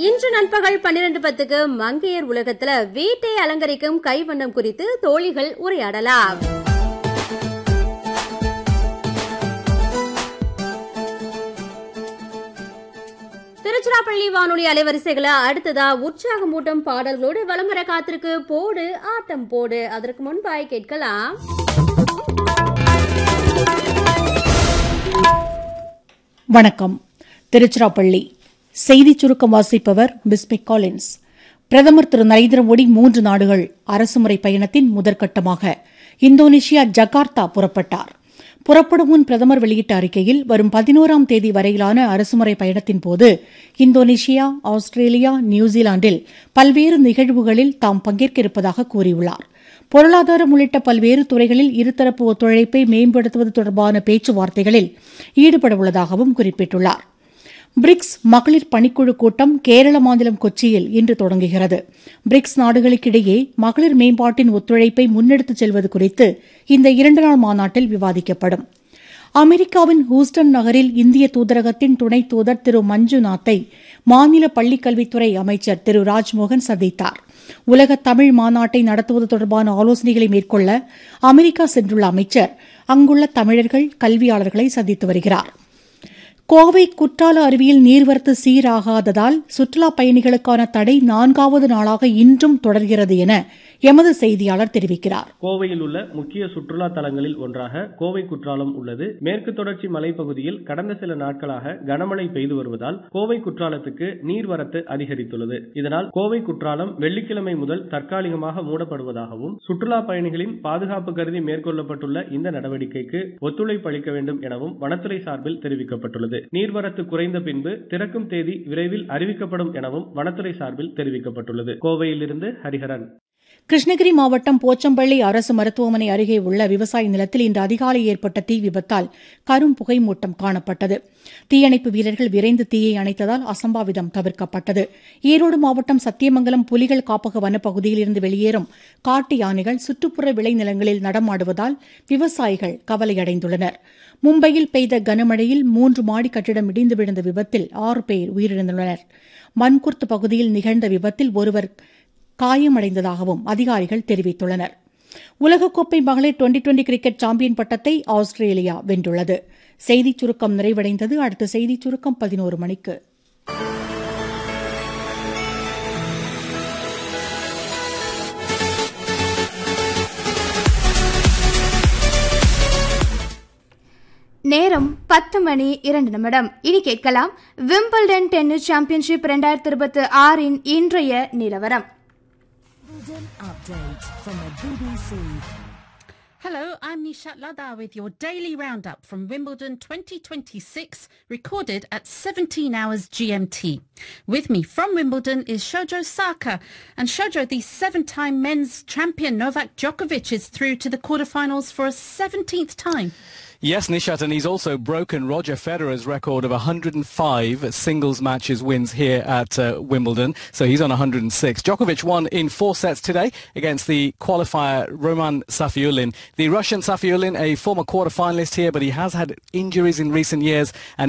இன்று நண்பகல் பன்னிரண்டு பத்துக்கு மங்கையர் உலகத்துல வீட்டை அலங்கரிக்கும் கைவண்ணம் குறித்து தோழிகள் உரையாடலாம் திருச்சிராப்பள்ளி வானொலி அலைவரிசைகளை அடுத்ததா உற்சாகமூட்டும் பாடல்களோடு வலம் வர காத்திருக்கு போடு ஆட்டம் போடு அதற்கு முன்பாய் கேட்கலாம் வணக்கம் திருச்சிராப்பள்ளி செய்திச் சுருக்கம் வாசிப்பவர் பிஸ்மிக் காலின்ஸ் பிரதமர் திரு நரேந்திர மோடி மூன்று நாடுகள் அரசுமுறை பயணத்தின் முதற்கட்டமாக இந்தோனேஷியா ஜகார்த்தா புறப்பட்டார் புறப்படும் முன் பிரதமர் வெளியிட்ட அறிக்கையில் வரும் பதினோராம் தேதி வரையிலான அரசுமுறை பயணத்தின் போது இந்தோனேஷியா ஆஸ்திரேலியா நியூசிலாந்தில் பல்வேறு நிகழ்வுகளில் தாம் பங்கேற்க இருப்பதாக கூறியுள்ளார் பொருளாதாரம் உள்ளிட்ட பல்வேறு துறைகளில் இருதரப்பு ஒத்துழைப்பை மேம்படுத்துவது தொடர்பான பேச்சுவார்த்தைகளில் ஈடுபட உள்ளதாகவும் குறிப்பிட்டுள்ளார் பிரிக்ஸ் மகளிர் பணிக்குழு கூட்டம் கேரள மாநிலம் கொச்சியில் இன்று தொடங்குகிறது பிரிக்ஸ் நாடுகளுக்கிடையே மகளிர் மேம்பாட்டின் ஒத்துழைப்பை முன்னெடுத்துச் செல்வது குறித்து இந்த இரண்டு நாள் மாநாட்டில் விவாதிக்கப்படும் அமெரிக்காவின் ஹூஸ்டன் நகரில் இந்திய தூதரகத்தின் துணை தூதர் திரு மஞ்சுநாத்தை மாநில பள்ளிக்கல்வித்துறை அமைச்சர் திரு ராஜ்மோகன் சந்தித்தார் உலக தமிழ் மாநாட்டை நடத்துவது தொடர்பான ஆலோசனைகளை மேற்கொள்ள அமெரிக்கா சென்றுள்ள அமைச்சர் அங்குள்ள தமிழர்கள் கல்வியாளர்களை சந்தித்து வருகிறார் கோவை குற்றால அருவியில் நீர்வரத்து சீராகாததால் சுற்றுலாப் பயணிகளுக்கான தடை நான்காவது நாளாக இன்றும் தொடர்கிறது என எமது செய்தியாளர் தெரிவிக்கிறார் கோவையில் உள்ள முக்கிய சுற்றுலா தலங்களில் ஒன்றாக கோவை குற்றாலம் உள்ளது மேற்கு தொடர்ச்சி மலைப்பகுதியில் கடந்த சில நாட்களாக கனமழை பெய்து வருவதால் கோவை குற்றாலத்துக்கு நீர்வரத்து அதிகரித்துள்ளது இதனால் கோவை குற்றாலம் வெள்ளிக்கிழமை முதல் தற்காலிகமாக மூடப்படுவதாகவும் சுற்றுலா பயணிகளின் பாதுகாப்பு கருதி மேற்கொள்ளப்பட்டுள்ள இந்த நடவடிக்கைக்கு ஒத்துழைப்பு அளிக்க வேண்டும் எனவும் வனத்துறை சார்பில் தெரிவிக்கப்பட்டுள்ளது நீர்வரத்து குறைந்த பின்பு திறக்கும் தேதி விரைவில் அறிவிக்கப்படும் எனவும் வனத்துறை சார்பில் தெரிவிக்கப்பட்டுள்ளது கோவையிலிருந்து ஹரிஹரன் கிருஷ்ணகிரி மாவட்டம் போச்சம்பள்ளி அரசு மருத்துவமனை அருகே உள்ள விவசாய நிலத்தில் இன்று அதிகாலை ஏற்பட்ட தீ விபத்தால் கரும் புகை மூட்டம் காணப்பட்டது தீயணைப்பு வீரர்கள் விரைந்து தீயை அணைத்ததால் அசம்பாவிதம் தவிர்க்கப்பட்டது ஈரோடு மாவட்டம் சத்தியமங்கலம் புலிகள் காப்பக வனப்பகுதியில் இருந்து வெளியேறும் காட்டு யானைகள் சுற்றுப்புற விளைநிலங்களில் நடமாடுவதால் விவசாயிகள் கவலையடைந்துள்ளனர் மும்பையில் பெய்த கனமழையில் மூன்று மாடி கட்டிடம் இடிந்து விழுந்த விபத்தில் ஆறு பேர் உயிரிழந்துள்ளனர் மன்குர்த் பகுதியில் நிகழ்ந்த விபத்தில் ஒருவர் காயமடைந்ததாகவும் அதிகாரிகள் தெரிவித்துள்ளனர் உலகக்கோப்பை மகளிர் டுவெண்டி டுவெண்டி கிரிக்கெட் சாம்பியன் பட்டத்தை ஆஸ்திரேலியா வென்றுள்ளது செய்திச் சுருக்கம் நிறைவடைந்தது அடுத்த செய்திச் சுருக்கம் பதினோரு மணிக்கு நேரம் பத்து மணி இரண்டு நிமிடம் இனி கேட்கலாம் விம்பிள்டன் டென்னிஸ் சாம்பியன்ஷிப் இரண்டாயிரத்தி இருபத்தி ஆறின் இன்றைய நிலவரம் Wimbledon update from the BBC. Hello, I'm Nishat Lada with your daily roundup from Wimbledon 2026, recorded at 17 hours GMT. With me from Wimbledon is Shojo Saka. And Shojo, the seven-time men's champion Novak Djokovic is through to the quarterfinals for a 17th time. Yes, Nishat, and he's also broken Roger Federer's record of 105 singles matches wins here at uh, Wimbledon. So he's on 106. Djokovic won in four sets today against the qualifier Roman Safiullin. The Russian Safiullin, a former quarter-finalist here, but he has had injuries in recent years and